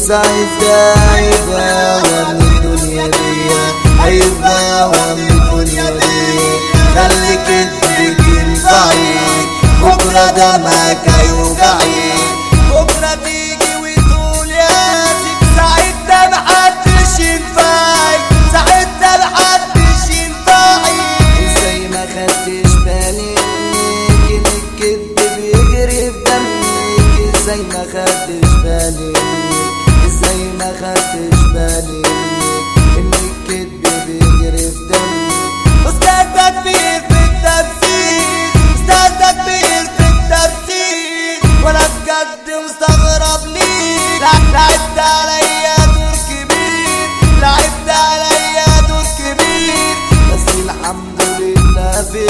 سعيد ده هيبقى ومن الدنيا دي هيبقى ومن الدنيا دي خلي كدبك ينفعك بكرة دمك هيوجعك بكرة تيجي وتقول يا سيك سعيد ده محدش ينفعك سعيد ده محدش ينفعك ازاي ما خدتش بالي ان الكدب بيجري في دمك ازاي ما خدتش بالي ازاي ما خدتش بالي ان الكدب بيجري في دمك استاذ ده كبير في التمثيل استاذ ده كبير في التمثيل وانا بجد مستغرب ليه لا- لعبت عليا دور كبير لعبت عليا دور كبير بس الحمد لله في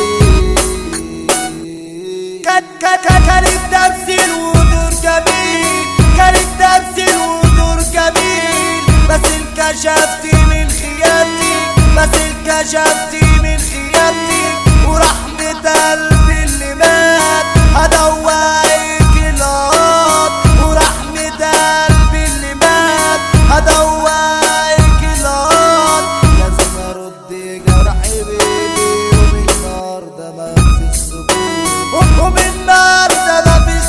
الدين كان كان كان كان التمثيل ودور جميل كان التمثيل ودور جميل بس انكشفت من خيانتي بس انكشفت من خيانتي ورحمة قلبي اللي مات هدوقك الارض ورحمة قلبي اللي مات هدوقك الارض لازم ارد جرحي بايدي ومن النار ده ما في السكون ومن النار ده ما في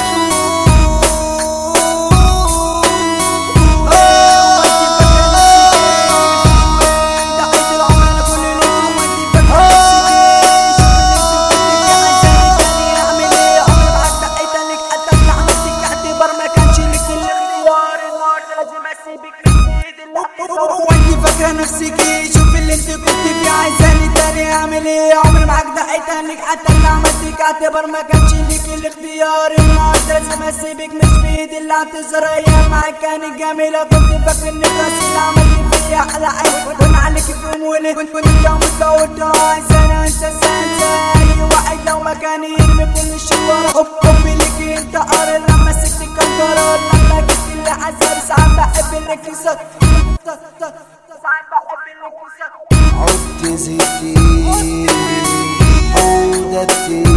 دعيت العمر انا كل يوم ودي فكرة اعمل ايه عمري معاك دقيت لك حتى في عملتك اعتبر ما كانش لك الاختيار النهارده لازم اسيبك من ايد وانت فاكره نفسك ايه شوف اللي انت كنت فيه عايزاني تاني اعمل ايه عمري معاك دقيت لك حتى اللي عملتك اعتبر ما كانش لك الاختيار النهارده لازم اسيبك مش بايدي اللي اعتذر ايام معاك كانت جميله كنت فاكر ان بس اللي عملت فيا على عين كنت عليك في امولي كنت كنت يوم متجوز انا انسى انسى اي واحد لو مكاني يرمي كل شي ورا حب حبي ليك انت قرر لما سبتك كان قرار لما جبت اللي عذاب ساعات بحب اللي كسر ساعات بحب اللي كسر عدت زيتي حودة